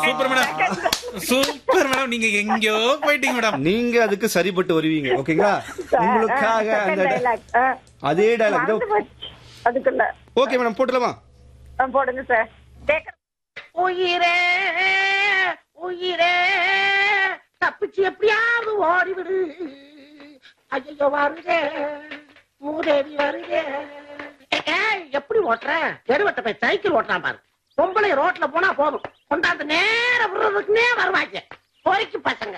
Super madam super madam நீங்க எங்கேயோ போயிட்டீங்க மேடம் நீங்க அதுக்கு சரிப்பட்டு வருவீங்க ஓகேங்களா உங்களுக்காக அந்த அதே டைலாக் அதுக்குள்ள ஓகே மேடம் போட்டுலாமா ஆ, போடுங்க சார் கேக்குற உயிரே உயிரே தப்பிச்சு எப்படியாவது ஓடிவிடு ஐயோ வருதே மூதேவி வருதே ஏய், எப்படி ஓட்டுற தெருவட்ட போய் சைக்கிள் ஓட்டுறான் பாரு பொம்பளை ரோட்ல போனா போதும் கொண்டாந்து நேர விடுறதுக்குனே வருவாங்க பொறிக்கு பசங்க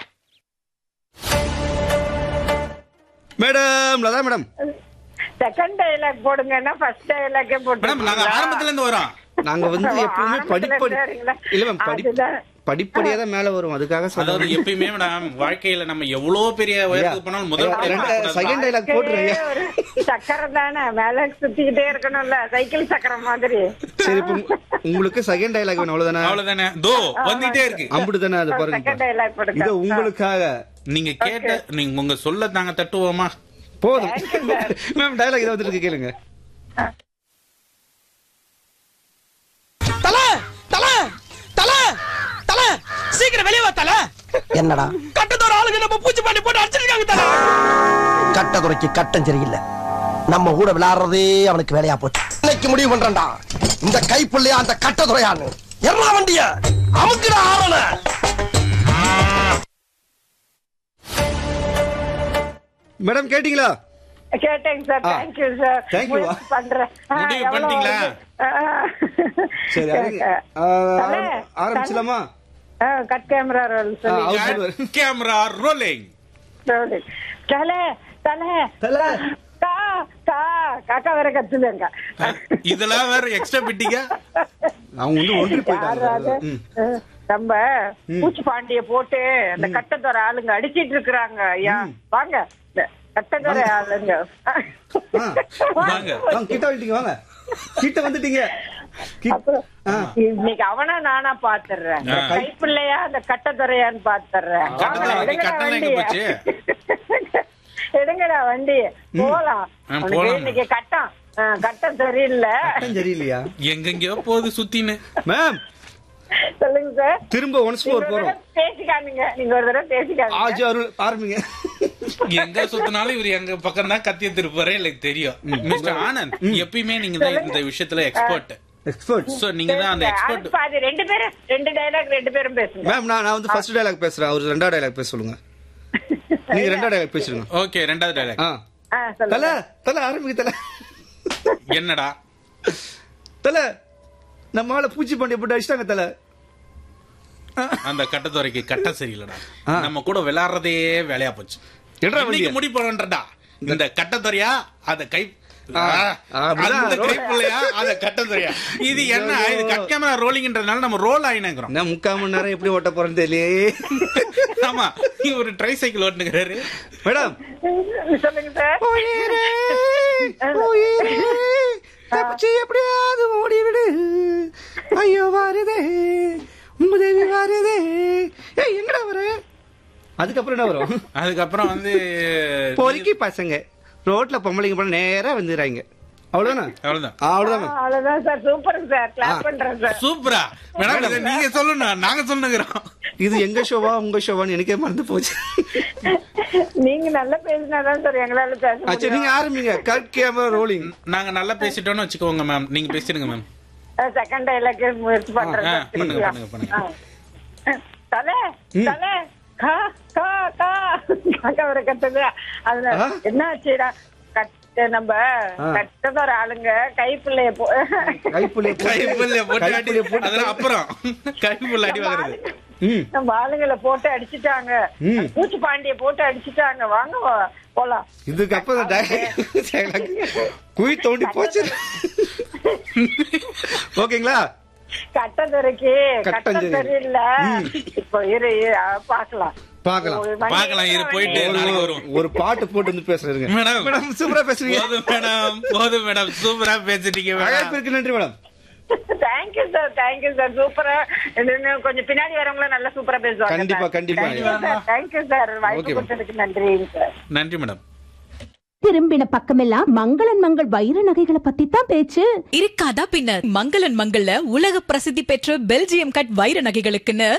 madam Latha madam second dialogue போடுங்கன்னா ஃபர்ஸ்ட் டைலாக்கே மேடம் நாங்க போட்டு ஆரம்பத்துல இருந்து வரோம் நாங்க வந்து எப்பவுமே படிப்படி இல்ல மேம் படி படிப்படியா தான் மேல வரும் அதுக்காக அதாவது சொல்றேன் எப்பயுமே மேடம் வாழ்க்கையில நம்ம எவ்வளவு பெரிய உயரத்துக்கு போனாலும் முதல் படி பார்க்கக்கூடாது. செகண்ட் டைலாக் போட்டுருங்க ஒரு சக்கரம் தானே மேல சுத்திக்கிட்டே இருக்கணும்ல சைக்கிள் சக்கரம் மாதிரி சரி இப்ப உங்க- உங்களுக்கு செகண்ட் டைலாக் வேணும் அவ்வளவுதானே அவ்வளவுதானே தோ வந்துட்டே இருக்கு அம்புட்டு தானே அது செகண்ட் பாருங்க டைலாக் போடுங்க இது உங்களுக்காக நீங்க கேட்ட நீங்க உங்க சொல்ல நாங்க தட்டுவோமா போதும் மேம் டைலாக் இதை வந்துருக்கு கேளுங்க தல தல தல தல சீக்கிரம் வெளியே வா தல என்னடா கட்டத்தோட ஆளுங்க நம்ம பூச்சி பண்ணி போட்டு அடிச்சிருக்காங்க தல கட்டதுரைக்கு கட்டம் சரியில்லை நம்ம கூட விளையாடுறதே அவனுக்கு வேலையா போச்சு இன்னைக்கு முடிவு பண்றேன்டா இந்த கைப்புள்ளையா அந்த கட்டதுரையான்னு எல்லா வண்டிய அமுக்குடா ஆவன மேடம் கேட்டீங்களா கேட்டேங்க சார் ஆ. Thank you sir Thank you. முயற்சி பண்றேன் ஆ, முடிவு எவ்வளவு பண்ணிட்டீங்களா? வந்து- ஆ. சரி அதுக்கு- ஆ, தல, ஆரம்- ஆரம்பிச்சலாமா ஆ, கட் கேமரா ரோல் ஆ, சொல்லி அவர் சொல்லுவாரு. கேமரா ரோலிங் சொல்லு. தல தல தல. கா கா காக்கா வேற கத்துதுங்க இதெல்லாம் வேற எக்ஸ்ட்ரா பிட்டிங்க அவங்க வந்து ஒன்றி யாரு போயிட்டாங்க அது? ம். அஹ், நம்ம பூச்சி பாண்டிய போட்டு அந்த கட்டத்தோர ஆளுங்க அடிச்சிட்டு இருக்கிறாங்க ஐயா வாங்க இந்த கட்டத்தோர ஆளுங்க ஆ, வாங்க. வாங்க கிட்ட வந்துட்டீங்க வாங்க கிட்ட வந்துட்டீங்க கி- அப்புறம் ஆ. இன்னைக்கு அவனா நானா பாத்துறேன் ஆ. கைப்பிள்ளையா அந்த கட்டத்துறையான்னு பாத்துறேன் கட்டத்துல வாங்க, வந்து எடுங்கடா கட்டணம் எங்க வண்டிய. போச்சு? எடுங்கடா வண்டி போலாம் ஆ, அவனுக்கு போலாம். இன்னைக்கு கட்டம் ஆ, கட்டம் சரியில்லை கட்டம் சரியில்லையா எங்கெங்கயோ போகுது சுத்தின்னு மேம் சொல்லுங்க சார் திரும்ப ஒன்ஸ் நீங்க ஃபோர் ஒரு போறோம் தடவை பேசிக்கானுங்க நீங்க ஒரு தடவை பேசிக்கானுங்க ஆஜி அருள் ஆரம்பிங்க எங்க சுத்தினாலும் இவர் எங்க பக்கம் தான் கத்திய திருப்பாரு எனக்கு தெரியும் மிஸ்டர் ஆனந்த் எப்பயுமே நீங்க தான் இந்த விஷயத்துல எக்ஸ்பர்ட் எக்ஸ்பர்ட் சோ நீங்க தான் அந்த எக்ஸ்பர்ட் அதுக்கு பாதி ரெண்டு பேரும் ரெண்டு டைலாக் ரெண்டு பேரும் பேசுங்க மேம் நான் நான் வந்து ஃபர்ஸ்ட் டைலாக் பேசுறேன் அவர் ரெண்டாவது டைலாக் பேச சொல்லுங்க நீங்க ரெண்டாவது டைலாக் பேசுங்க ஓகே ரெண்டாவது டைலாக் ஆ ஆ, தல சொல்லுங்க தல ஆரம்பிக்க தல என்னடா தல நம்ம ஆள பூச்சி பாண்டிய போட்டு அடிச்சிட்டாங்க தல அந்த கட்டத்துறைக்கு கட்டம் சரியில்லடா ஆ. நம்ம கூட விளையாடுறதே வேலையா போச்சு என்னடா இன்னைக்கு வண்டிய? முடிவு பண்றடா இந்த கட்டத்துறையா அந்த கை ஆ, ஆ, அப்படிதான் அந்த roll. கைப்புள்ளையா அந்த கட்டத்துறையா இது என்ன இது கட் கேமரா ரோலிங்ன்றதுனால நம்ம ரோல் ஆயினங்கிறோம் நான் முக்கால் மணி நேரம் எப்படி ஓட்ட போறேன்னு தெரியலையே ஆமா நீ ஒரு ட்ரை சைக்கிள் ஓட்டுனுங்கிறாரு மேடம் சொல்லுங்க சார் உயிரே, உயிரே, தப்பிச்சு எப்படியாவது ஓடிவிடு ஐயோ வருதே உதவி வருதே ஏய் எங்கடா வர அதுக்கப்புறம் என்ன வரும் அதுக்கப்புறம் வந்து பொறுக்கி பசங்க ரோட்ல பொம்பளைங்க போல நேரா வந்துடுறாங்க அவ்வளவுதானே அவ்வளவுதான் அவ்வளவுதான் ma'am. அவ்வளவுதான் சார் சூப்பருங்க சார் கிளாப் பண்றேன் சார் சூப்பரா மேடம் இதை நீங்க சொல்லணும் நாங்க சொல்லுங்கிறோம் இது எங்க ஷோவா உங்க ஷோவான்னு எனக்கே மறந்து போச்சு நீங்க நல்லா பேசினாதான் சார் எங்களால பேச ஆ, சரி முடியும் நீங்க ஆரம்பிங்க கட் கேமரா ரோலிங் நாங்க நல்லா பேசிட்டோம்னு வச்சுக்கோங்க மேம் நீங்க பேசிடுங்க மேம் செகண்ட் டைலாக் முயற்சி பண்றேன் ஆ, சார் பண்ணுங்க, திருப்பியா. பண்ணுங்க, பண்ணுங்க. ஆ. தலை தலை கா கா கா காக்கா வர கத்துது அதுல ஆ? என்ன ஆச்சுடா கட்ட நம்ம ஆ. கட்டதோர ஆளுங்க கைப்பிள்ளைய போ கைப்புள்ளைய கைப்புள்ள போட்டு அடி கைப்புள்ளைய போட்டு அதெல்லாம் அப்புறம் கைப்புள்ள அடி வாங்குறது ம் நம்ம ஆளுங்களை போட்டு அடிச்சுட்டாங்க ம். பூச்சி பாண்டிய போட்டு அடிச்சுட்டாங்க வாங்க வா- போலாம் இதுக்கு அப்புறம் dialogue குழி தோண்டி போச்சு ஓகேங்களா கட்டதுரைக்கு கட்டம் கட்டம் சரி. சரியில்லை ம். இப்போ இரு இரு, ஆ, பாக்கலாம் பார்க்கலாம். ஒரு வண்டி பார்க்கலாம், இரு, வண்டி. போயிட்டு நாளைக்கு வருவோம். ஒரு பாட்டு போட்டு வந்து பேசுறேங்க மேடம் மேடம் சூப்பரா பேசுறீங்க போதும் மேடம் போதும் மேடம் சூப்பரா பேசிட்டீங்க மேடம் அழைப்பிற்கு நன்றி madam thank you sir thank you sir சூப்பரா இன்னும் கொஞ்சம் பின்னாடி வரவங்களும் நல்லா சூப்பரா பேசுவாங்க கண்டிப்பா, கண்டிப்பா. தேங்க்யூ சார் Okay, வாய்ப்பு ma'am. கொடுத்ததுக்கு நன்றி சார் நன்றி மேடம் திரும்பின பக்கமெல்லாம் மங்களன் மங்கள் வைர நகைகளை பத்தி தான் பேச்சு இருக்காதா பின்ன மங்களன் மங்கள்ல உலக பிரசித்தி பெற்ற பெல்ஜியம் கட் வைர நகைகளுக்குன்னு